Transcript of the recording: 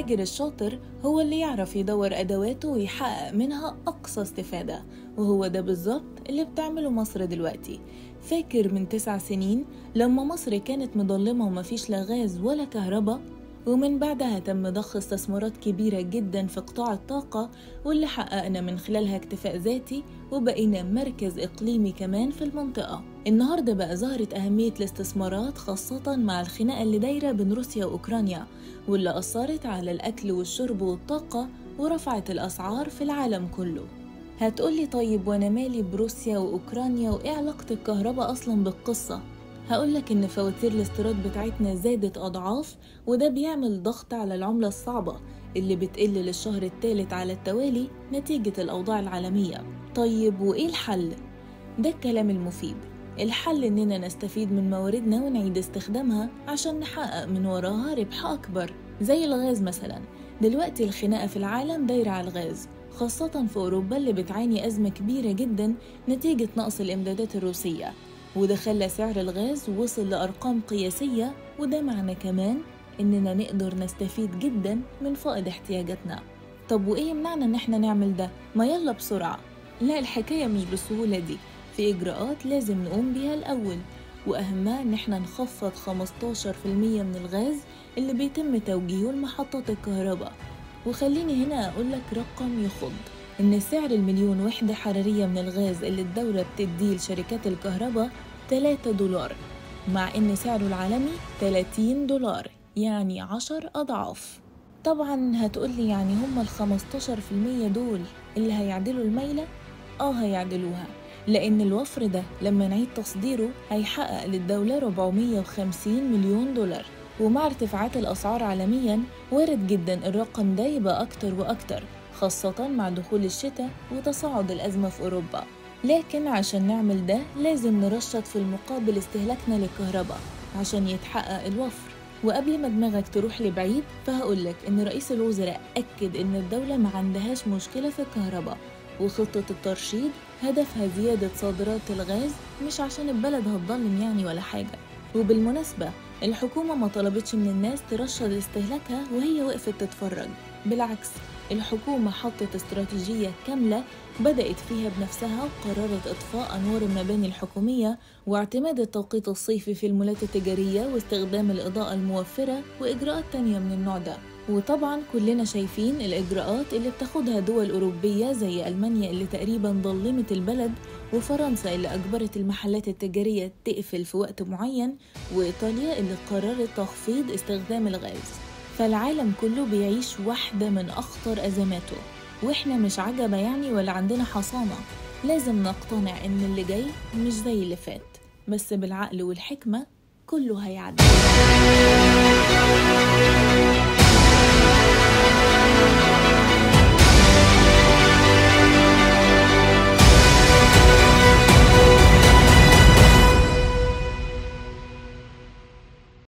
التاجر الشاطر هو اللي يعرف يدور أدواته ويحقق منها أقصى استفادة وهو ده بالظبط اللي بتعمله مصر دلوقتي فاكر من تسع سنين لما مصر كانت مظلمة ومفيش لا غاز ولا كهرباء ومن بعدها تم ضخ استثمارات كبيرة جدا في قطاع الطاقة واللي حققنا من خلالها اكتفاء ذاتي وبقينا مركز إقليمي كمان في المنطقة النهاردة بقى ظهرت أهمية الاستثمارات خاصة مع الخناقة اللي دايرة بين روسيا وأوكرانيا واللي أثرت على الأكل والشرب والطاقة ورفعت الأسعار في العالم كله هتقولي طيب وأنا مالي بروسيا وأوكرانيا وإيه علاقة الكهرباء أصلا بالقصة؟ هقولك إن فواتير الاستيراد بتاعتنا زادت أضعاف وده بيعمل ضغط على العملة الصعبة اللي بتقل للشهر الثالث على التوالي نتيجة الأوضاع العالمية طيب وإيه الحل؟ ده الكلام المفيد الحل إننا نستفيد من مواردنا ونعيد استخدامها عشان نحقق من وراها ربح أكبر زي الغاز مثلا دلوقتي الخناقة في العالم دايرة على الغاز خاصة في أوروبا اللي بتعاني أزمة كبيرة جدا نتيجة نقص الإمدادات الروسية وده خلى سعر الغاز وصل لأرقام قياسية وده معنى كمان إننا نقدر نستفيد جدا من فائض احتياجاتنا طب وإيه يمنعنا إن إحنا نعمل ده؟ ما يلا بسرعة لا الحكاية مش بالسهولة دي في إجراءات لازم نقوم بيها الأول وأهمها إن إحنا نخفض 15% من الغاز اللي بيتم توجيهه لمحطات الكهرباء وخليني هنا أقولك رقم يخض إن سعر المليون وحدة حرارية من الغاز اللي الدولة بتديه لشركات الكهرباء 3 دولار مع إن سعره العالمي 30 دولار يعني 10 أضعاف طبعا هتقولي يعني هما ال 15% دول اللي هيعدلوا الميلة؟ آه هيعدلوها لأن الوفر ده لما نعيد تصديره هيحقق للدولة 450 مليون دولار ومع ارتفاعات الأسعار عالميا وارد جدا الرقم ده يبقى أكتر وأكتر خاصة مع دخول الشتاء وتصاعد الأزمة في أوروبا لكن عشان نعمل ده لازم نرشد في المقابل استهلاكنا للكهرباء عشان يتحقق الوفر وقبل ما دماغك تروح لبعيد فهقولك إن رئيس الوزراء أكد إن الدولة ما عندهاش مشكلة في الكهرباء وخطة الترشيد هدفها زيادة صادرات الغاز مش عشان البلد هتضلم يعني ولا حاجة وبالمناسبة الحكومة ما طلبتش من الناس ترشد استهلاكها وهي وقفت تتفرج بالعكس الحكومة حطت استراتيجية كاملة بدأت فيها بنفسها وقررت إطفاء أنوار المباني الحكومية واعتماد التوقيت الصيفي في المولات التجارية واستخدام الإضاءة الموفرة وإجراءات تانية من النوع ده وطبعا كلنا شايفين الإجراءات اللي بتاخدها دول أوروبية زي ألمانيا اللي تقريبا ظلمت البلد وفرنسا اللي أجبرت المحلات التجارية تقفل في وقت معين وإيطاليا اللي قررت تخفيض استخدام الغاز فالعالم كله بيعيش واحدة من أخطر أزماته وإحنا مش عجبة يعني ولا عندنا حصانة لازم نقتنع إن اللي جاي مش زي اللي فات بس بالعقل والحكمة كله هيعدي